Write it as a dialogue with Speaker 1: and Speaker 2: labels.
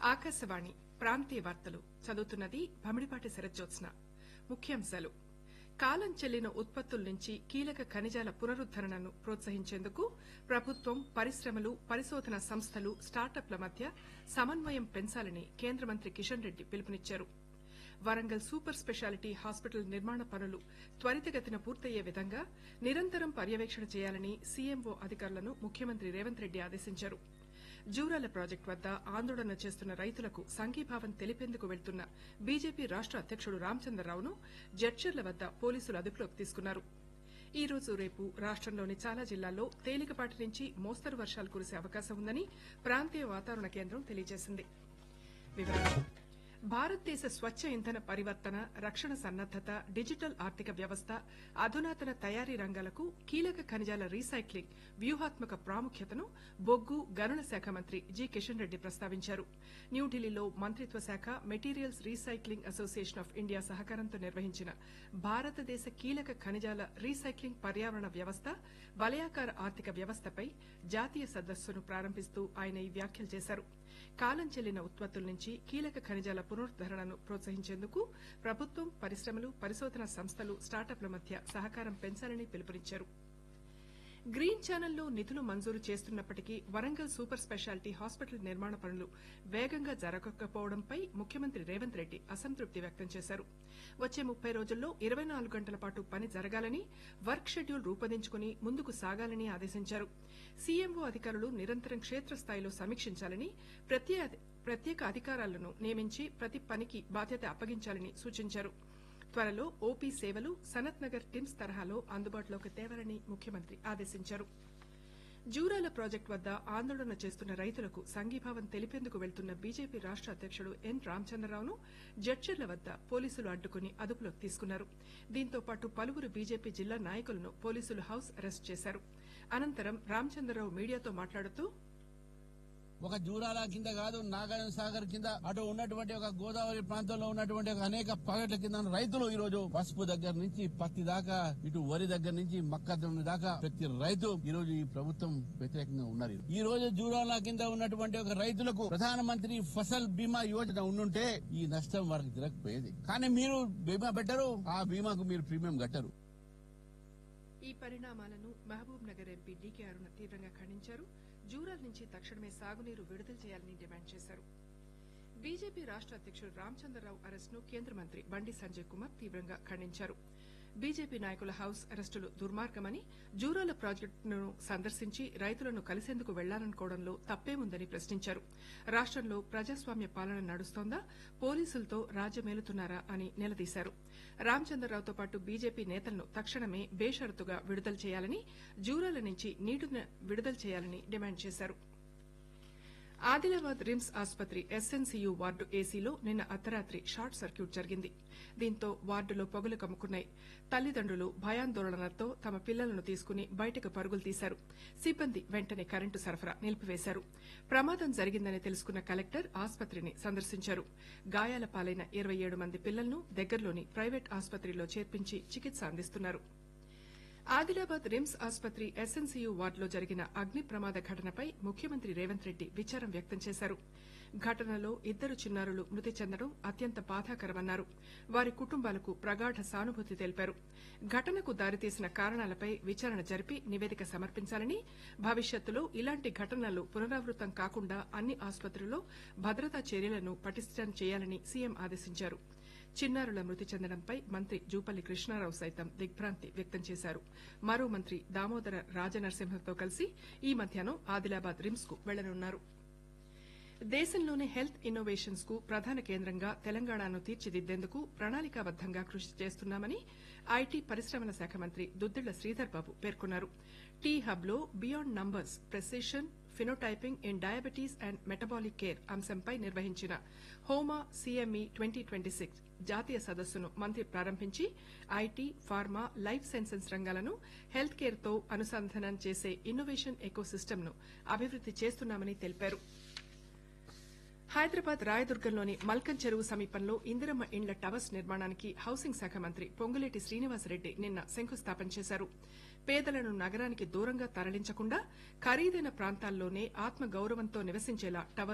Speaker 1: ఆకాశవాణి ప్రాంతీయ వార్తలు చదువుతున్నది భమిడిపాటి శరజ్జోత్స్న ముఖ్యాంశాలు కాలం చెల్లిన ఉత్పత్తుల నుంచి కీలక ఖనిజాల పునరుద్దరణను ప్రోత్సహించేందుకు ప్రభుత్వం పరిశ్రమలు పరిశోధనా సంస్థలు స్టార్టప్ల మధ్య సమన్వయం పెంచాలని కేంద్ర మంత్రి కిషన్ రెడ్డి పిలుపునిచ్చారు వరంగల్ సూపర్ స్పెషాలిటీ హాస్పిటల్ నిర్మాణ పనులు త్వరితగతిన పూర్తయ్యే విధంగా నిరంతరం పర్యవేక్షణ చేయాలని సీఎంఓ అధికారులను ముఖ్యమంత్రి రేవంత్ రెడ్డి ఆదేశించారు జూరాల ప్రాజెక్టు వద్ద ఆందోళన చేస్తున్న రైతులకు సంఘీభావం తెలిపేందుకు వెళ్తున్న బీజేపీ రాష్ట అధ్యకుడు రామచంద్రరావును జడ్చర్ల వద్ద పోలీసులు అదుపులోకి తీసుకున్నారు ఈ రోజు రేపు రాష్టంలోని చాలా జిల్లాల్లో తేలికపాటి నుంచి మోస్తరు వర్షాలు కురిసే అవకాశం ఉందని ప్రాంతీయ వాతావరణ కేంద్రం తెలియజేసింది వివరాలు భారతదేశ స్వచ్ఛ ఇంధన పరివర్తన రక్షణ సన్నద్దత డిజిటల్ ఆర్థిక వ్యవస్థ అధునాతన తయారీ రంగాలకు కీలక ఖనిజాల రీసైక్లింగ్ వ్యూహాత్మక ప్రాముఖ్యతను బొగ్గు గనుల శాఖ మంత్రి జి కిషన్ రెడ్డి ప్రస్తావించారు న్యూఢిల్లీలో మంత్రిత్వ శాఖ materials recycling association of India సహకారంతో నిర్వహించిన భారతదేశ కీలక ఖనిజాల రీసైక్లింగ్ పర్యావరణ వ్యవస్థ వలయాకార ఆర్థిక వ్యవస్థపై జాతీయ సదస్సును ప్రారంభిస్తూ ఆయన ఈ వ్యాఖ్యలు చేశారు కాలం చెల్లిన ఉత్పత్తుల నుంచి కీలక ఖనిజాల పునరుద్దరణను ప్రోత్సహించేందుకు ప్రభుత్వం పరిశ్రమలు పరిశోధనా సంస్థలు స్టార్టప్ల మధ్య సహకారం పెంచాలని పిలుపునిచ్చారు గ్రీన్ ఛానల్లో నిధులు మంజూరు చేస్తున్నప్పటికీ వరంగల్ సూపర్ స్పెషాలిటీ హాస్పిటల్ నిర్మాణ పనులు వేగంగా జరగకపోవడంపై ముఖ్యమంత్రి రేవంత్ రెడ్డి అసంతృప్తి వ్యక్తం చేశారు వచ్చే ముప్పై రోజుల్లో ఇరవై నాలుగు గంటల పాటు పని జరగాలని వర్క్ షెడ్యూల్ రూపొందించుకుని ముందుకు సాగాలని ఆదేశించారు సీఎంఓ అధికారులు నిరంతరం క్షేత్రస్థాయిలో సమీక్షించాలని ప్రత్యేక అధికారాలను నియమించి ప్రతి పనికి బాధ్యత అప్పగించాలని సూచించారు త్వరలో ఓపీ సేవలు సనత్ నగర్ టిమ్స్ తరహాలో అందుబాటులోకి తేవాలని ముఖ్యమంత్రి ఆదేశించారు జూరాల ప్రాజెక్టు వద్ద ఆందోళన చేస్తున్న రైతులకు సంఘీభావం తెలిపేందుకు వెళ్తున్న బీజేపీ రాష్ట అధ్యకుడు ఎన్ రామచంద్రరావును జడ్చర్ల వద్ద పోలీసులు అడ్డుకుని అదుపులోకి తీసుకున్నారు దీంతో పాటు పలువురు బీజేపీ జిల్లా నాయకులను పోలీసులు హౌస్ అరెస్ట్ చేశారు అనంతరం రామచంద్రరావు మీడియాతో మాట్లాడుతూ
Speaker 2: ఒక జూరాల కింద కాదు నాగార్జున సాగర్ కింద అటు ఉన్నటువంటి ఒక గోదావరి ప్రాంతంలో ఉన్నటువంటి ఒక అనేక ప్రాజెక్టుల కింద రైతులు ఈ రోజు పసుపు దగ్గర నుంచి పత్తి దాకా ఇటు వరి దగ్గర నుంచి మొక్కజొన్న దాకా ప్రతి రైతు ఈ రోజు ఈ ప్రభుత్వం వ్యతిరేకంగా ఉన్నారు ఈ రోజు జూరాల కింద ఉన్నటువంటి ఒక రైతులకు ప్రధానమంత్రి ఫసల్ బీమా యోజన ఉండుంటే ఈ నష్టం వారికి జరగకపోయేది కానీ మీరు బీమా పెట్టరు ఆ బీమాకు మీరు ప్రీమియం కట్టరు
Speaker 1: ఈ పరిణామాలను మహబూబ్ నగర్ ఎంపీ డీకే అరుణ తీవ్రంగా ఖండించారు జూరాల నుంచి తక్షణమే సాగునీరు విడుదల చేయాలని డిమాండ్ చేశారు బీజేపీ రాష్ట అధ్యకుడు రామచంద్రరావు అరెస్టును కేంద్ర మంత్రి బండి సంజయ్ కుమార్ తీవ్రంగా ఖండించారు బీజేపీ నాయకుల హౌస్ అరెస్టులు దుర్మార్గమని జూరాల ప్రాజెక్టును సందర్శించి రైతులను కలిసేందుకు వెళ్లాలనుకోవడంలో తప్పేముందని ప్రశ్నించారు రాష్టంలో ప్రజాస్వామ్య పాలన నడుస్తోందా పోలీసులతో రాజ్యమేలుతున్నారా అని నిలదీశారు రామచంద్రరావుతో పాటు బీజేపీ నేతలను తక్షణమే బేషరతుగా విడుదల చేయాలని జూరాల నుంచి నీటిని విడుదల చేయాలని డిమాండ్ చేశారు ఆదిలాబాద్ రిమ్స్ ఆసుపత్రి ఎస్ఎన్సీయూ వార్డు ఏసీలో నిన్న అర్ధరాత్రి షార్ట్ సర్క్యూట్ జరిగింది దీంతో వార్డులో పొగలు కమ్ముకున్నాయి తల్లిదండ్రులు భయాందోళనలతో తమ పిల్లలను తీసుకుని బయటకు పరుగులు తీశారు సిబ్బంది వెంటనే కరెంటు సరఫరా నిలిపివేశారు ప్రమాదం జరిగిందని తెలుసుకున్న కలెక్టర్ ఆసుపత్రిని సందర్శించారు గాయాల పాలైన ఇరవై ఏడు మంది పిల్లలను దగ్గరలోని ప్రైవేట్ ఆసుపత్రిలో చేర్పించి చికిత్స అందిస్తున్నారు ఆదిలాబాద్ రిమ్స్ ఆసుపత్రి ఎస్ఎన్సీయూ వార్డులో జరిగిన అగ్ని ప్రమాద ఘటనపై ముఖ్యమంత్రి రేవంత్ రెడ్డి విచారం వ్యక్తం చేశారు ఘటనలో ఇద్దరు చిన్నారులు మృతి చెందడం అత్యంత బాధాకరమన్నారు వారి కుటుంబాలకు ప్రగాఢ సానుభూతి తెలిపారు ఘటనకు దారితీసిన కారణాలపై విచారణ జరిపి నివేదిక సమర్పించాలని భవిష్యత్తులో ఇలాంటి ఘటనలు పునరావృతం కాకుండా అన్ని ఆసుపత్రుల్లో భద్రతా చర్యలను పటిష్టం చేయాలని సీఎం ఆదేశించారు చిన్నారుల మృతి చెందడంపై మంత్రి జూపల్లి కృష్ణారావు సైతం దిగ్భ్రాంతి వ్యక్తం చేశారు మరో మంత్రి దామోదర రాజనరసింహతో కలిసి ఈ మధ్యాహ్నం ఆదిలాబాద్ రిమ్స్ కు వెళ్లనున్నారు దేశంలోని హెల్త్ ఇన్నోవేషన్స్ కు ప్రధాన కేంద్రంగా తెలంగాణను తీర్చిదిద్దేందుకు ప్రణాళికాబద్దంగా కృషి చేస్తున్నామని ఐటీ పరిశ్రమల శాఖ మంత్రి దుద్దిళ్ల శ్రీధర్ బాబు పేర్కొన్నారు టీ హబ్ లో beyond numbers precision phenotyping in diabetes and metabolic care అంశంపై నిర్వహించిన HOMA CME twenty twenty six జాతీయ సదస్సును మంత్రి ప్రారంభించి ఐటీ ఫార్మా లైఫ్ సైన్సెస్ రంగాలను హెల్త్ కేర్ తో అనుసంధానం చేసే ఇన్నోవేషన్ ఎకోసిస్టమ్ ను అభివృద్ది చేస్తున్నామని తెలిపారు హైదరాబాద్ రాయదుర్గంలోని మల్కన్ చెరువు సమీపంలో ఇందిరమ్మ ఇండ్ల టవర్స్ నిర్మాణానికి హౌసింగ్ శాఖ మంత్రి పొంగులేటి శ్రీనివాసరెడ్డి నిన్న శంకుస్థాపన చేశారు పేదలను నగరానికి దూరంగా తరలించకుండా ఖరీదైన ప్రాంతాల్లోనే ఆత్మగౌరవంతో నివసించేలా టవర్స్